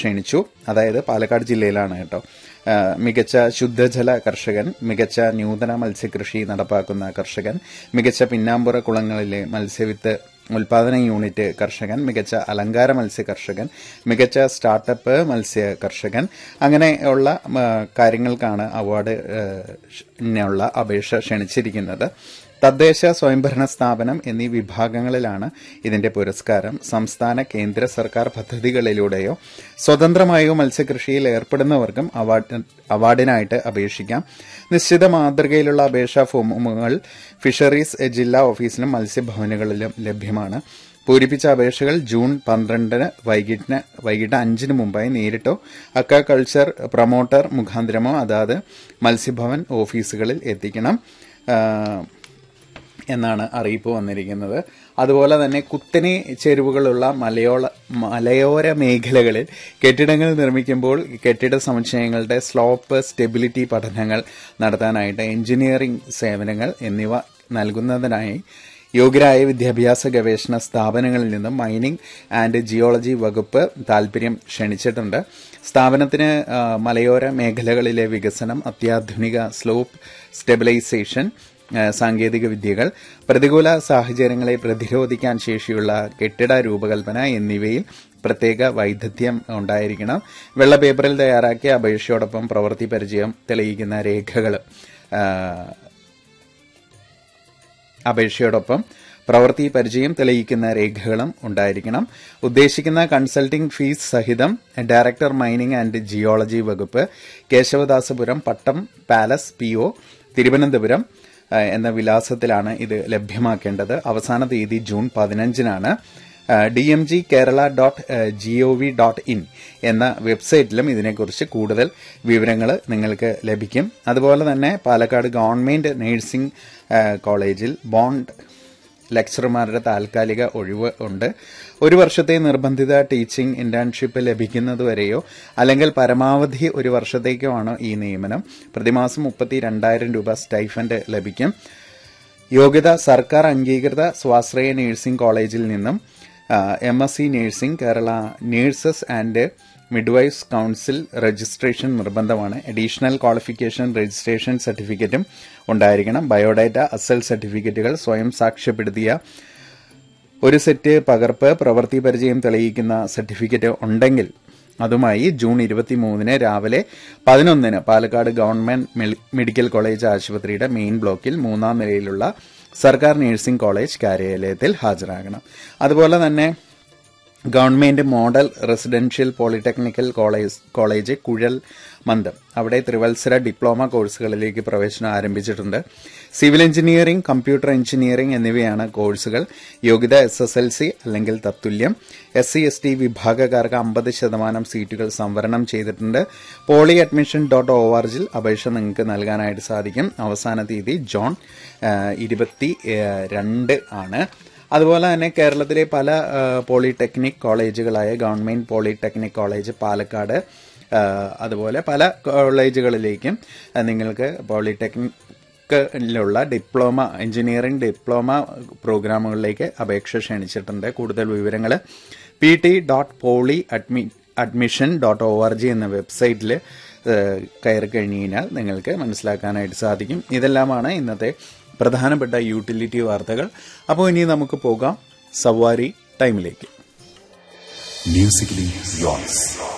ക്ഷണിച്ചു അതായത് പാലക്കാട് ജില്ലയിലാണ് കേട്ടോ ആ, മികച്ച ശുദ്ധജല കർഷകൻ മികച്ച നൂതന മത്സ്യകൃഷി നടപ്പാക്കുന്ന കർഷകൻ മികച്ച പിന്നാമ്പുറ കുളങ്ങളിലെ മത്സ്യവിത്ത് ഉൽപാദന യൂണിറ്റ് കർഷകൻ മികച്ച അലങ്കാര മത്സ്യ കർഷകൻ മികച്ച സ്റ്റാർട്ടപ്പ് മത്സ്യ കർഷകൻ അങ്ങനെയുള്ള ആ, കാര്യങ്ങൾക്കാണ് അവാർഡ് ഉള്ള അപേക്ഷ ക്ഷണിച്ചിരിക്കുന്നത് തദ്ദേശ സ്വയംഭരണ സ്ഥാപനം എന്നീ വിഭാഗങ്ങളിലാണ് ഇതിന്റെ പുരസ്കാരം സംസ്ഥാന കേന്ദ്ര സർക്കാർ പദ്ധതികളിലൂടെയോ സ്വതന്ത്രമായോ മത്സ്യകൃഷിയിൽ ഏർപ്പെടുന്നവർക്കും അവാർഡ് അവാർഡിനായിട്ട് അപേക്ഷിക്കാം നിശ്ചിത മാതൃകയിലുള്ള അപേക്ഷാ ഫോമുകൾ ഫിഷറീസ് ജില്ലാ ഓഫീസിലും മത്സ്യഭവനുകളിലും ലഭ്യമാണ് പൂരിപ്പിച്ച അപേക്ഷകൾ ജൂൺ പന്ത്രണ്ടിന് വൈകിട്ടിന് വൈകിട്ട് അഞ്ചിന് മുമ്പായി നേരിട്ടോ അക്വാകൾച്ചർ പ്രൊമോട്ടർ മുഖാന്തരമോ അതാത് മത്സ്യഭവൻ ഓഫീസുകളിൽ എത്തിക്കണം ആ, എന്നാണ് അറിയിപ്പ് വന്നിരിക്കുന്നത് അതുപോലെ തന്നെ കുത്തനെ ചെരുവുകളുള്ള മലയോള മലയോര മേഖലകളിൽ കെട്ടിടങ്ങൾ നിർമ്മിക്കുമ്പോൾ കെട്ടിട സമുച്ചയങ്ങളുടെ സ്ലോപ്പ് സ്റ്റെബിലിറ്റി പഠനങ്ങൾ നടത്താനായിട്ട് എഞ്ചിനീയറിംഗ് സേവനങ്ങൾ എന്നിവ നൽകുന്നതിനായി യോഗ്യരായ വിദ്യാഭ്യാസ ഗവേഷണ സ്ഥാപനങ്ങളിൽ നിന്നും മൈനിംഗ് ആൻഡ് ജിയോളജി വകുപ്പ് താൽപര്യം ക്ഷണിച്ചിട്ടുണ്ട് സ്ഥാപനത്തിന് ആ, മലയോര മേഖലകളിലെ വികസനം അത്യാധുനിക സ്ലോപ്പ് സ്റ്റെബിലൈസേഷൻ ആ, സാങ്കേതിക വിദ്യകൾ പ്രതികൂല സാഹചര്യങ്ങളെ പ്രതിരോധിക്കാൻ ശേഷിയുള്ള കെട്ടിട രൂപകൽപ്പന എന്നിവയിൽ പ്രത്യേക വൈദഗ്ധ്യം ഉണ്ടായിരിക്കണം വെള്ള പേപ്പറിൽ തയ്യാറാക്കിയ അപേക്ഷയോടൊപ്പം പ്രവൃത്തി പരിചയം തെളിയിക്കുന്ന രേഖകൾ ആ, അപേക്ഷയോടൊപ്പം പ്രവൃത്തി പരിചയം തെളിയിക്കുന്ന രേഖകളും ഉണ്ടായിരിക്കണം ഉദ്ദേശിക്കുന്ന കൺസൾട്ടിംഗ് ഫീസ് സഹിതം ഡയറക്ടർ മൈനിംഗ് ആൻഡ് ജിയോളജി വകുപ്പ് Kesavadasapuram Pattom palace P O Thiruvananthapuram ആ, എന്ന വിലാസത്തിലാണ് ഇത് ലഭ്യമാക്കേണ്ടത് അവസാന തീയതി ജൂൺ പതിനഞ്ചിനാണ് D M G Kerala dot G O V dot in എന്ന വെബ്സൈറ്റിലും ഇതിനെക്കുറിച്ച് കൂടുതൽ വിവരങ്ങൾ നിങ്ങൾക്ക് ലഭിക്കും അതുപോലെ തന്നെ പാലക്കാട് ഗവൺമെന്റ് നഴ്സിംഗ് ആ, കോളേജിൽ ബോണ്ട് ലെക്ചർമാരുടെ താൽക്കാലിക ഒഴിവ് ഉണ്ട് ഒരു വർഷത്തെ നിർബന്ധിത ടീച്ചിംഗ് ഇന്റേൺഷിപ്പ് ലഭിക്കുന്നതുവരെയോ അല്ലെങ്കിൽ പരമാവധി ഒരു വർഷത്തേക്കോ ആണ് ഈ നിയമനം പ്രതിമാസം മുപ്പത്തി രണ്ടായിരം രൂപ സ്റ്റൈഫൻഡ് ലഭിക്കും യോഗ്യത സർക്കാർ അംഗീകൃത സ്വാശ്രയ നഴ്സിംഗ് കോളേജിൽ നിന്നും M S C nursing Kerala nurses and midwives council registration നിർബന്ധമാണ് അഡീഷണൽ ക്വാളിഫിക്കേഷൻ രജിസ്ട്രേഷൻ സർട്ടിഫിക്കറ്റും ഉണ്ടായിരിക്കണം ബയോഡാറ്റ അസൽ സർട്ടിഫിക്കറ്റുകൾ സ്വയം സാക്ഷ്യപ്പെടുത്തിയ ഒരു സെറ്റ് പകർപ്പ് പ്രവൃത്തി പരിചയം തെളിയിക്കുന്ന സർട്ടിഫിക്കറ്റ് ഉണ്ടെങ്കിൽ അതുമായി ജൂൺ ഇരുപത്തി മൂന്നിന് രാവിലെ പതിനൊന്നിന് പാലക്കാട് ഗവൺമെന്റ് മെൽ- മെഡിക്കൽ കോളേജ് ആശുപത്രിയുടെ മെയിൻ ബ്ലോക്കിൽ മൂന്നാം നിലയിലുള്ള സർക്കാർ നഴ്സിംഗ് കോളേജ് കാര്യാലയത്തിൽ ഹാജരാകണം അതുപോലെ തന്നെ government model residential polytechnical college college കുഴൽ മന്ദം അവിടെ ത്രിവത്സര ഡിപ്ലോമ കോഴ്സുകളിലേക്ക് പ്രവേശനം ആരംഭിച്ചിട്ടുണ്ട് സിവിൽ എഞ്ചിനീയറിംഗ് കമ്പ്യൂട്ടർ എഞ്ചിനീയറിംഗ് എന്നിവയാണ് കോഴ്സുകൾ യോഗ്യത എസ് എസ് എൽ സി അല്ലെങ്കിൽ തത്തുല്യം എസ് സി എസ് ടി വിഭാഗക്കാർക്ക് അമ്പത് ശതമാനം സീറ്റുകൾ സംവരണം ചെയ്തിട്ടുണ്ട് poly admission dot O R ജിൽ അപേക്ഷ നിങ്ങൾക്ക് നൽകാനായിട്ട് സാധിക്കും അവസാന തീയതി ജോൺ ഇരുപത്തി രണ്ട് ആണ് അതുപോലെ തന്നെ കേരളത്തിലെ പല ആ, പോളിടെക്നിക് കോളേജുകളായ ഗവൺമെന്റ് പോളിടെക്നിക് കോളേജ് പാലക്കാട് ആ, അതുപോലെ പല കോളേജുകളിലേക്കും ആ, നിങ്ങൾക്ക് പോളിടെക്നിക്കിലുള്ള ഡിപ്ലോമ എഞ്ചിനീയറിംഗ് ഡിപ്ലോമ പ്രോഗ്രാമുകളിലേക്ക് അപേക്ഷ ക്ഷണിച്ചിട്ടുണ്ട് കൂടുതൽ വിവരങ്ങൾ പി ടി ഡോട്ട് പോളി അഡ്മി admission dot O R G എന്ന വെബ്സൈറ്റിൽ കയറി കഴിഞ്ഞ് കഴിഞ്ഞാൽ നിങ്ങൾക്ക് മനസ്സിലാക്കാനായിട്ട് സാധിക്കും ഇതെല്ലാമാണ് ഇന്നത്തെ പ്രധാനപ്പെട്ട യൂട്ടിലിറ്റി വാർത്തകൾ അപ്പോൾ ഇനി നമുക്ക് പോകാം സവാരി ടൈമിലേക്ക് Musically yours.